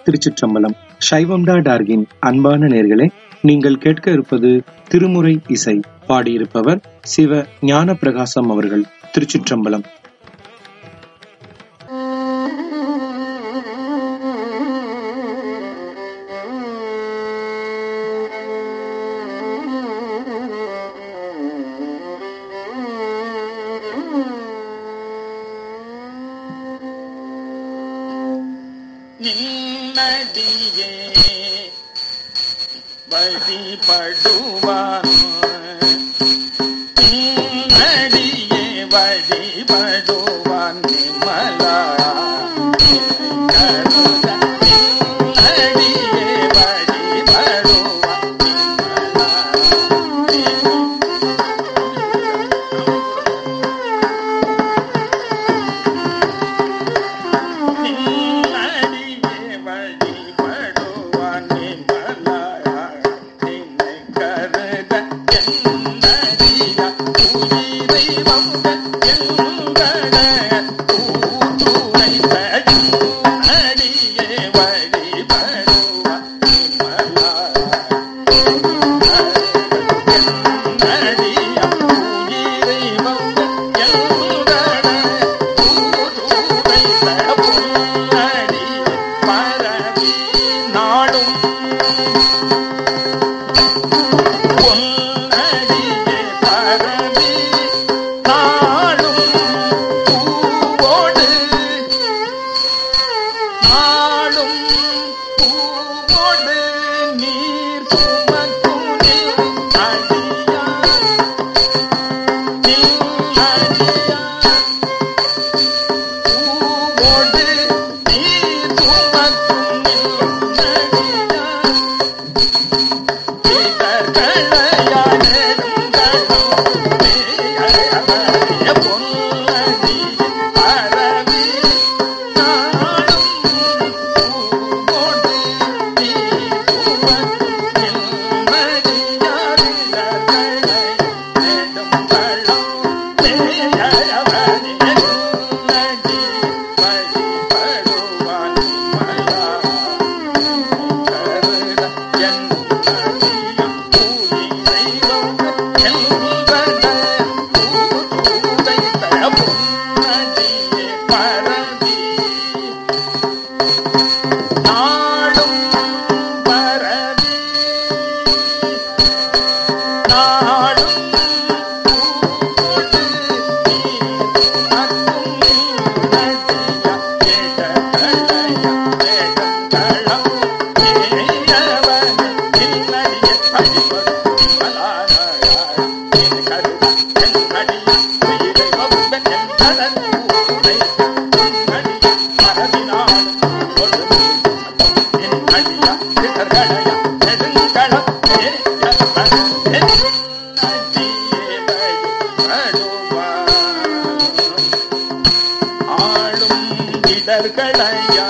திருச்சிற்றம்பலம் சைவம்டா டார்கின் அன்பான நேர்களே நீங்கள் கேட்க இருப்பது திருமுறை இசை பாடியிருப்பவர் சிவ ஞான பிரகாசம் அவர்கள் திருச்சிற்றம்பலம் நின்னடியே வழிபடுவான் நின்னடியே வழிபடுவான் நிமலா கருத நின்னடியே வழிபடுவான் நிமலா நின்னடியே வழிபடுவான் நிமலா நின்னை கருத என்னடியா உயிரை வந்த எங்கட ஊதுரைத்த என்னடியே வழிபடுவான் நிமலா என்னடியா உயிரை வந்த எங்கட ஊதுரைத்த பொன்னடி பரவி நாடும் பொன்னடியே பரவி நாடும் பூவோடு நாடும் பூவோடு நீர் சுமக்கும் அடியா அடியா பூவோடு நீர் சுமக்கும் நதியா நாடும் பரவி நாடும் பூவோடு நீர் சுமக்கும் நதியா ஏகதலையா ஏகங்களம் ஏயவன் நின்னடிய படிப்பது மலாராயா என் கருத என் அடியா உயிரை வந்த என் கடல் ஊரை உன்னடிய மரபினாலும் ஒரு என் அடியா சிதறகளையா நெடுங்களம் ஏயவன் என்னடியே வழிபடுவான் ஆளும் இடர்களையா